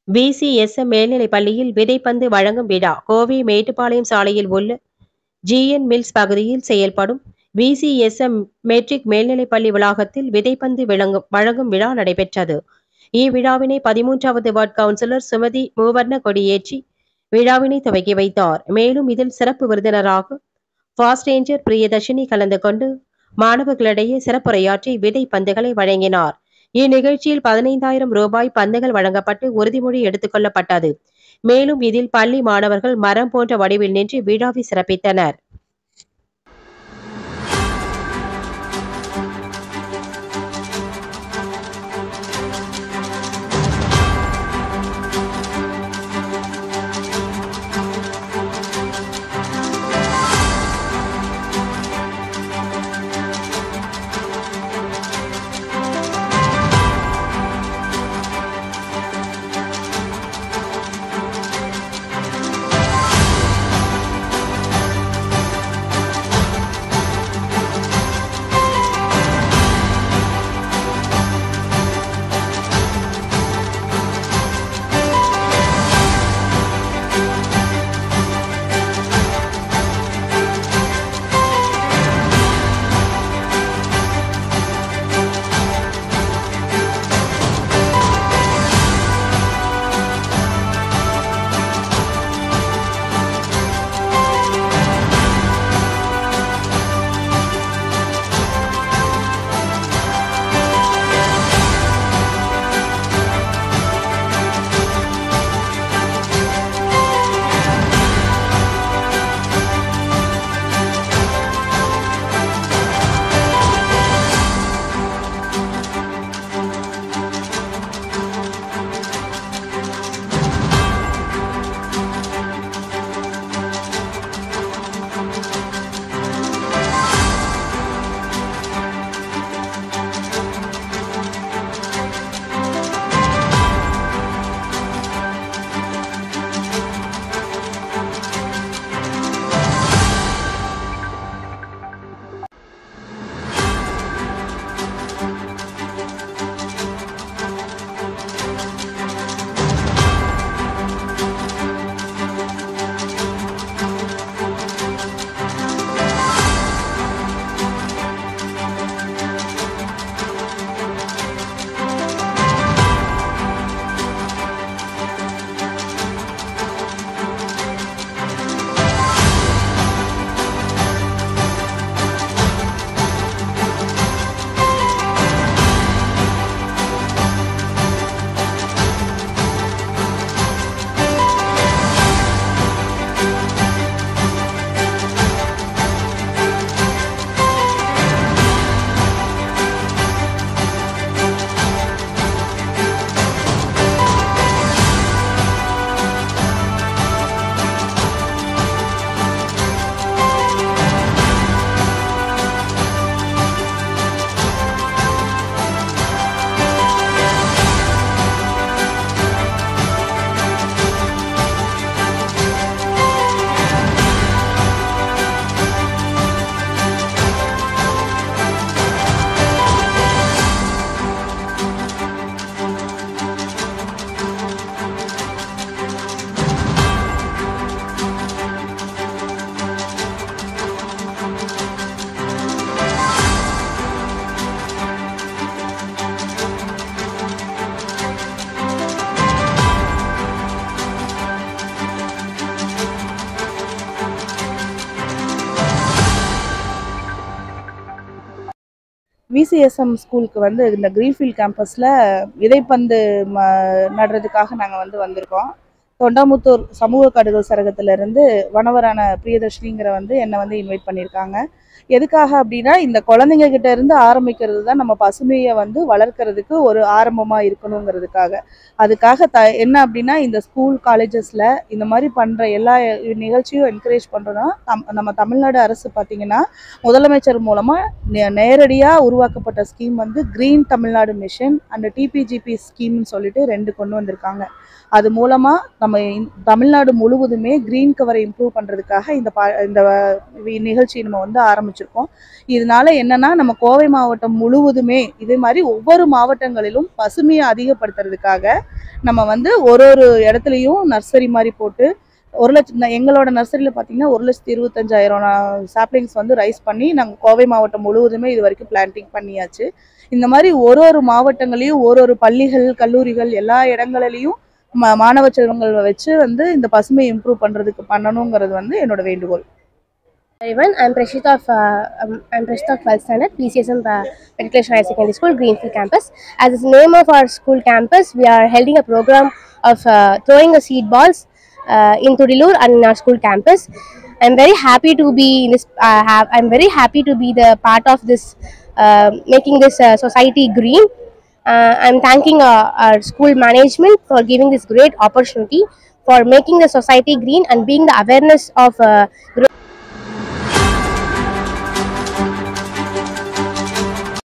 விசிஎஸ்எம் மேல்நிலைப் பள்ளியில் விதைப்பந்து வழங்கும் விழா கோவை மேட்டுப்பாளையம் சாலையில் உள்ள ஜிஎன் மில்ஸ் பகுதியில் செயல்படும் விசிஎஸ்எம் மெட்ரிக் மேல்நிலைப் பள்ளி வளாகத்தில் விதைப்பந்து விளங்கும் வழங்கும் விழா நடைபெற்றது இவ்விழாவினை பதிமூன்றாவது வார்டு கவுன்சிலர் சுமதி மூவர்ண கொடியேற்றி விழாவினை துவக்கி வைத்தார் மேலும் இதில் சிறப்பு விருந்தினராக ஃபாஸ்ட் ரேஞ்சர் பிரியதர்ஷினி கலந்து கொண்டு மாணவர்களிடையே சிறப்புரையாற்றி விதை பந்துகளை வழங்கினார் இந்நிகழ்ச்சியில் பதினைந்தாயிரம் ரூபாய் பந்துகள் வழங்கப்பட்டு உறுதிமொழி எடுத்துக் கொள்ளப்பட்டது மேலும் இதில் பள்ளி மாணவர்கள் மரம் போன்ற வடிவில் நின்று விழாவை சிறப்பித்தனர் விசிஎஸ்எம் ஸ்கூலுக்கு வந்து இந்த கிரீன்ஃபீல்ட் கேம்பஸில் விதைப்பந்து ம நடுறதுக்காக நாங்கள் வந்து வந்திருக்கோம் தொண்டாமுத்தூர் சமூக காடுகள் சரகத்திலிருந்து வனவரான பிரியதர்ஷினிங்கிற வந்து என்னை வந்து இன்வைட் பண்ணியிருக்காங்க எதுக்காக அப்படின்னா இந்த குழந்தைங்க கிட்ட இருந்து ஆரம்பிக்கிறது தான் நம்ம பசுமையை வந்து வளர்க்கறதுக்கு ஒரு ஆரம்பமாக இருக்கணுங்கிறதுக்காக அதுக்காக த என்ன அப்படின்னா இந்த ஸ்கூல் காலேஜஸில் இந்த மாதிரி பண்ணுற எல்லா நிகழ்ச்சியும் என்கரேஜ் பண்ணுறோன்னா தம் நம்ம தமிழ்நாடு அரசு பார்த்திங்கன்னா முதலமைச்சர் மூலமாக நேரடியாக உருவாக்கப்பட்ட ஸ்கீம் வந்து green Tamil Nadu mission and TBGP ஸ்கீம்னு சொல்லிட்டு ரெண்டு கொண்டு வந்திருக்காங்க அது மூலமாக நம்ம நம்ம இந்த- தமிழ்நாடு முழுவதுமே கிரீன் கவரை இம்ப்ரூவ் பண்ணுறதுக்காக இந்த பா இந்த வி- நிகழ்ச்சி நம்ம வந்து ஆரம்பிச்சிருக்கோம் இதனால என்னன்னா நம்ம கோவை மாவட்டம் முழுவதுமே இதே மாதிரி ஒவ்வொரு மாவட்டங்களிலும் பசுமையை அதிகப்படுத்துறதுக்காக நம்ம வந்து ஒரு ஒரு இடத்துலையும் நர்சரி மாதிரி போட்டு ஒரு லட்சம் ந- எங்களோட நர்சரியில் பார்த்தீங்கன்னா ஒரு லட்சத்தி இருபத்தஞ்சாயிரம் சாப்ளிங்ஸ் வந்து ரைஸ் பண்ணி நாங்கள் கோவை மாவட்டம் முழுவதுமே இது வரைக்கும் பிளான்டிங் பண்ணியாச்சு இந்த மாதிரி ஒரு ஒரு மாவட்டங்களையும் ஒரு ஒரு பள்ளிகள் கல்லூரிகள் எல்லா இடங்களிலையும் மா மாணவ செல்வங்களை வச்சு வந்து இந்த பசுமை இம்ப்ரூவ் பண்ணுறதுக்கு பண்ணணுங்கிறது வந்து என்னோட வேண்டுகோள் everyone. I'm Prashita of uh, um, I'm Prashita of 12th standard, PCSM uh, Matriculation Higher Secondary School, Greenfield Campus. As is the name of our school campus, we are holding a program of uh, throwing a seed balls uh, in Tudilur and in our school campus. I'm very happy to be in this. Uh, have, I'm very happy to be the part of this, uh, making this uh, society green. Uh, I'm thanking uh, our school management for giving this great opportunity for making the society green and being the awareness of uh,